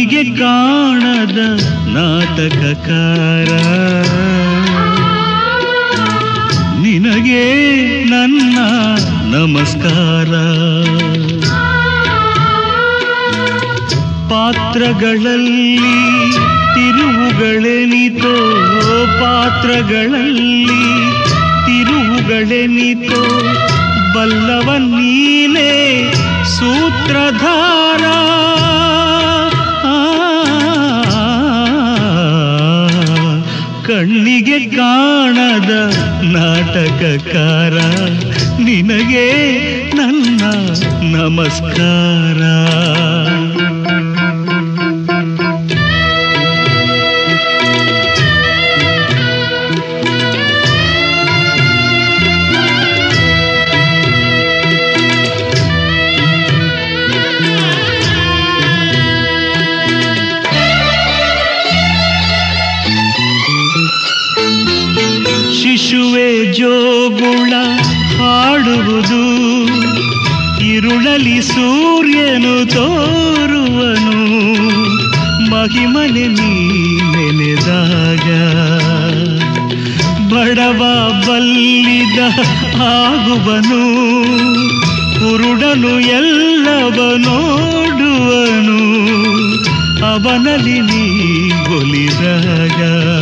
ಕಣ್ಣಿಗೆ ಕಾಣದ ನಾಟಕಕಾರ ನಿನಗೆ ನನ್ನ ನಮಸ್ಕಾರ ಪಾತ್ರಗಳಲ್ಲಿ ತಿರುವುಗಳೆನಿತೋ ಪಾತ್ರಗಳಲ್ಲಿ ತಿರುವುಗಳೆನಿತೋ ಬಲ್ಲವ ನೀನೇ ಸೂತ್ರಧಾರ ಆ, ಕಣ್ಣಿಗೆ ಕಾಣದ ನಾಟಕಕಾರ ನಿನಗೆ ನನ್ನ ನಮಸ್ಕಾರ ಶಿಶುವೆ ಜೋಗುಳ ಹಾಡುವುದು ಇರುಳಲಿ ಸೂರ್ಯನು ತೋರುವನು ಮಹಿಮನೆ ನೀ ನೆನೆದಾಗ ಬಡವ ಬಲ್ಲಿದ ಆಗುವನು ಕುರುಡನು ಎಲ್ಲವ ನೋಡುವನು ಅವನಲ್ಲಿ ನೀ ಒಲಿದಾಗ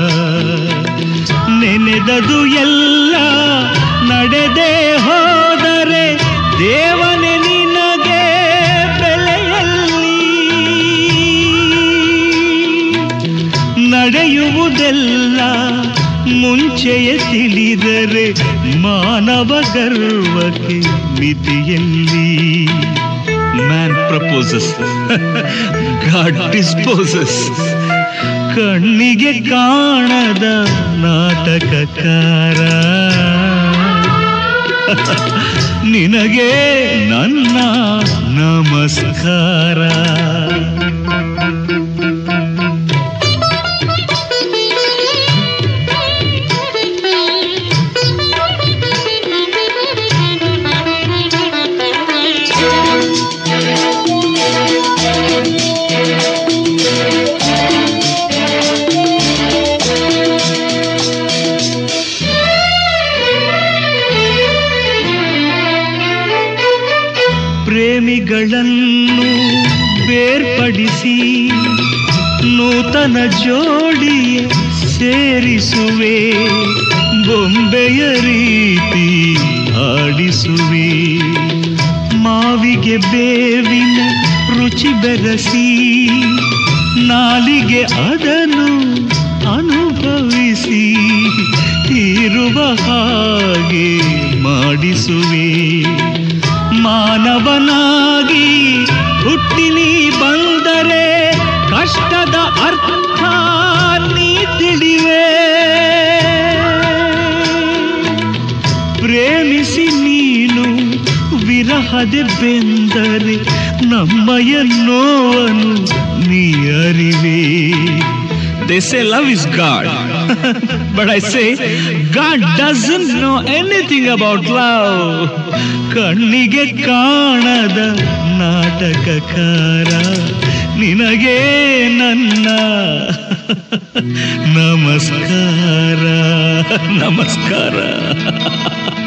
ನೆನೆದದು ಎಲ್ಲ ನಡೆದೇ ಹೋದರೆ ದೇವನೇ ನಿನಗೆ ಬೆಲೆಯಲ್ಲಿ ನಡೆಯುವುದೆಲ್ಲ ಮುಂಚೆಯೇ ತಿಳಿದರೆ ಮಾನವ ಗರ್ವಕ್ಕೆ ಮಿತಿಯಲ್ಲಿ ಮ್ಯಾನ್ ಪ್ರಪೋಸಸ್ ಗಾಡ್ ಡಿಸ್ಪೋಸಸ್ ಕಣ್ಣಿಗೆ ಕಾಣದ ನಾಟಕಕಾರ ನಿನಗೆ ನನ್ನ ನಮಸ್ಕಾರ ಪ್ರೇಮಿಗಳನ್ನು ಬೇರ್ಪಡಿಸಿ ನೂತನ ಜೋಡಿಯ ಸೇರಿಸುವೆ ಬೊಂಬೆಯ ರೀತಿ ಆಡಿಸುವೆ ಮಾವಿಗೆ ಬೇವಿನ ರುಚಿ ಬೆರೆಸಿ ನಾಲಿಗೆ ಅದನ್ನು ಅನುಭವಿಸಿ ಇರುವ ಹಾಗೆ ಮಾಡಿಸುವೆ ಮಾನವನಾಗಿ ಹುಟ್ಟಿ ನೀ ಬಂದರೆ ಕಷ್ಟದ ಅರ್ಥ ನೀ ತಿಳಿವೆ ಪ್ರೇಮಿಸಿ ನೀನು ವಿರಹದೆ ಬೆಂದರೆ ನಮ್ಮಯ ನೋವನ್ನು ನೀ ಅರಿವೆ They say love is God. but I say God doesn't know anything about love. ಕಣ್ಣಿಗೆ ಕಾಣದ ನಾಟಕಕಾರ ನಿನಗೆ ನನ್ನ ನಮಸ್ಕಾರ ನಮಸ್ಕಾರ